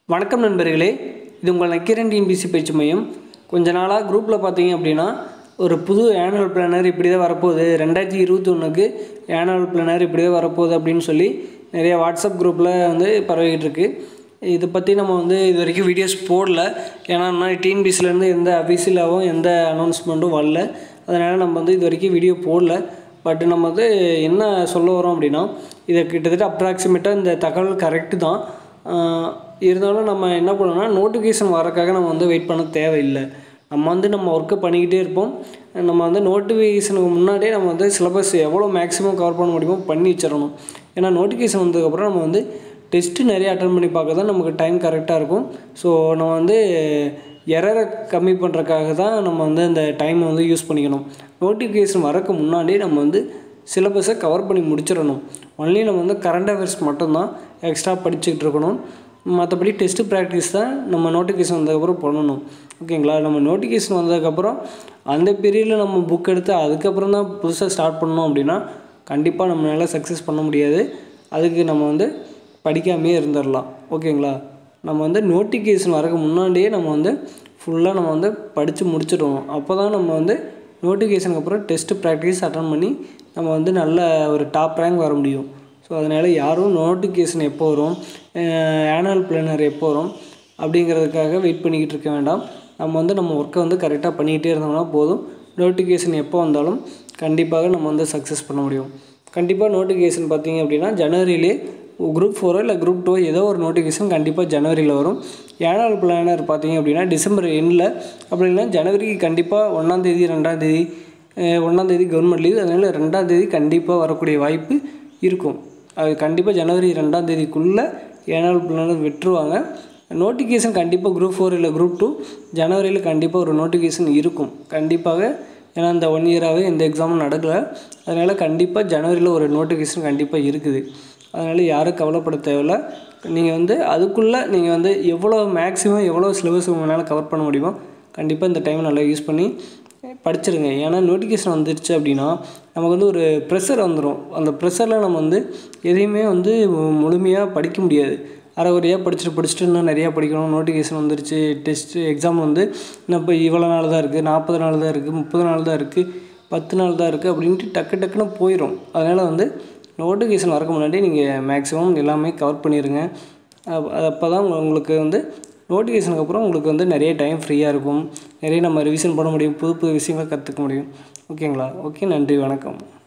வணக்கம் நண்பர்களே இது உங்கள் நக்கீரன் டிஎன்பிசி பயிற்சி மையம் கொஞ்ச நாளாக குரூப்பில் பார்த்தீங்க அப்படின்னா ஒரு புது ஆனுவல் பிளானர் இப்படி தான் வரப்போகுது ரெண்டாயிரத்தி இருபத்தி ஒன்றுக்கு ஆனுவல் பிளானர் இப்படி தான் வரப்போகுது அப்படின்னு சொல்லி நிறைய வாட்ஸ்அப் குரூப்பில் வந்து பரவிக்கிட்டு இருக்கு இதை பற்றி நம்ம வந்து இது வரைக்கும் வீடியோஸ் போடல ஏன்னா இன்னும் டிஎன்பிசிலேருந்து எந்த அஃபீஷியலாகவும் எந்த அனௌன்ஸ்மெண்ட்டும் வரல அதனால் நம்ம வந்து இது வரைக்கும் வீடியோ போடல பட் நம்ம வந்து என்ன சொல்ல வரோம் அப்படின்னா இதை கிட்டத்தட்ட அப்ராக்சிமேட்டாக இந்த தகவல் கரெக்டு தான் ஆஹ் இருந்தாலும் நம்ம என்ன பண்ணணும்னா நோட்டிஃபிகேஷன் வரக்காக நம்ம வந்து வெயிட் பண்ண தேவையில்லை நம்ம வந்து நம்ம ஒர்க்கை பண்ணிக்கிட்டே இருப்போம் நம்ம வந்து நோட்டிஃபிகேஷனுக்கு முன்னாடியே நம்ம வந்து சிலபஸ் எவ்வளோ மேக்ஸிமம் கவர் பண்ண முடியுமோ பண்ணி வச்சிடணும் ஏன்னா நோட்டிஃபிகேஷன் வந்ததுக்கப்புறம் நம்ம வந்து டெஸ்ட்டு நிறைய அட்டன் பண்ணி பார்க்க தான் நமக்கு டைம் கரெக்டாக இருக்கும் ஸோ நம்ம வந்து எரரை கம்மி பண்ணுறதுக்காக தான் நம்ம வந்து அந்த டைமை வந்து யூஸ் பண்ணிக்கணும் நோட்டிஃபிகேஷன் வரக்கு முன்னாடியே நம்ம வந்து சிலபஸை கவர் பண்ணி முடிச்சிடணும் ஒன்லி நம்ம வந்து கரண்ட் அஃபேர்ஸ் மட்டும்தான் எக்ஸ்ட்ரா படிச்சுக்கிட்டு இருக்கணும் மற்றபடி டெஸ்ட்டு ப்ராக்டிஸ் தான் நம்ம நோட்டிஃபிகேஷன் வந்ததுக்கப்புறம் பண்ணணும் ஓகேங்களா நம்ம நோட்டிஃபிகேஷன் வந்ததுக்கப்புறம் அந்த பீரியடில் நம்ம புக் எடுத்து அதுக்கப்புறம் தான் புதுசாக ஸ்டார்ட் பண்ணோம் அப்படின்னா கண்டிப்பாக நம்மளால் சக்ஸஸ் பண்ண முடியாது அதுக்கு நம்ம வந்து படிக்காமையே இருந்துடலாம் ஓகேங்களா நம்ம வந்து நோட்டிஃபிகேஷன் வரக்கு முன்னாடியே நம்ம வந்து ஃபுல்லாக நம்ம வந்து படித்து முடிச்சிடுவோம் அப்போ தான் நம்ம வந்து நோட்டிஃபிகேஷனுக்கு அப்புறம் டெஸ்ட்டு ப்ராக்டிஸ் அட்டன் பண்ணி நம்ம வந்து நல்ல ஒரு டாப் ரேங்க் வர முடியும் ஸோ அதனால் யாரும் நோட்டிஃபிகேஷன் எப்போ வரும் ஆனுவல் பிளானர் எப்போ வரும் அப்படிங்கிறதுக்காக வெயிட் பண்ணிக்கிட்டு இருக்க வேண்டாம் நம்ம வந்து நம்ம ஒர்க்கை வந்து கரெக்டாக பண்ணிக்கிட்டே இருந்தோம்னா போதும் நோட்டிஃபிகேஷன் எப்போ வந்தாலும் கண்டிப்பாக நம்ம வந்து சக்ஸஸ் பண்ண முடியும் கண்டிப்பாக நோட்டிஃபிகேஷன் பார்த்தீங்க அப்படின்னா ஜனவரியிலே குரூப் ஃபோரோ இல்லை குரூப் டூ ஏதோ ஒரு நோட்டிஃபிகேஷன் கண்டிப்பாக ஜனவரியில் வரும் ஏனால் பிளானர் பார்த்தீங்க அப்படின்னா டிசம்பர் எண்டில் அப்படி இல்லைன்னா ஜனவரிக்கு கண்டிப்பாக ஒன்றாந்தேதி ரெண்டாந்தேதி ஒன்றாந்தேதி கவர்மெண்ட் லீவ் அதனால் ரெண்டாந்தேதி கண்டிப்பாக வரக்கூடிய வாய்ப்பு இருக்கும் அது கண்டிப்பாக ஜனவரி ரெண்டாந்தேதிக்குள்ளே ஏனால் பிளானர் விட்டுருவாங்க நோட்டிஃபிகேஷன் கண்டிப்பாக குரூப் ஃபோர் இல்லை குரூப் டூ ஜனவரியில் கண்டிப்பாக ஒரு நோட்டிஃபிகேஷன் இருக்கும் கண்டிப்பாக ஏன்னா இந்த ஒன் இயராகவே எந்த எக்ஸாமும் நடக்கலை அதனால் கண்டிப்பாக ஜனவரியில் ஒரு நோட்டிஃபிகேஷன் கண்டிப்பாக இருக்குது அதனால் யாரும் கவலைப்பட தேவையில்ல நீங்கள் வந்து அதுக்குள்ளே நீங்கள் வந்து எவ்வளோ மேக்ஸிமம் எவ்வளோ சிலபஸ் உங்களால் கவர் பண்ண முடியுமோ கண்டிப்பாக இந்த டைம் நல்லா யூஸ் பண்ணி படிச்சிருங்க ஏன்னா நோட்டிஃபிகேஷன் வந்துருச்சு அப்படின்னா நமக்கு வந்து ஒரு ப்ரெஷர் வந்துடும் அந்த ப்ரெஷரில் நம்ம வந்து எதையுமே வந்து முழுமையாக படிக்க முடியாது அரைகுறையாக படிச்சுட்டு படிச்சுட்டு இன்னும் நிறையா படிக்கணும் நோட்டிஃபிகேஷன் வந்துருச்சு டெஸ்ட்டு எக்ஸாம் வந்து இன்னும் இப்போ இவ்வளோ நாள் தான் இருக்குது நாற்பது நாள் தான் இருக்குது முப்பது நாள் தான் இருக்குது பத்து நாள் தான் இருக்குது அப்படின்ட்டு டக்கு டக்குன்னு போயிடும் அதனால் வந்து நோட்டிஃபிகேஷன் வரக்கு முன்னாடி நீங்கள் மேக்ஸிமம் எல்லாமே கவர் பண்ணிடுங்க அப்போ தான் உங்களுக்கு வந்து நோட்டிஃபிகேஷனுக்கு அப்புறம் உங்களுக்கு வந்து நிறைய டைம் ஃப்ரீயாக இருக்கும் நிறைய நம்ம ரிவிஷன் பண்ண முடியும் புது புது விஷயங்களை கற்றுக்க முடியும் ஓகேங்களா ஓகே நன்றி வணக்கம்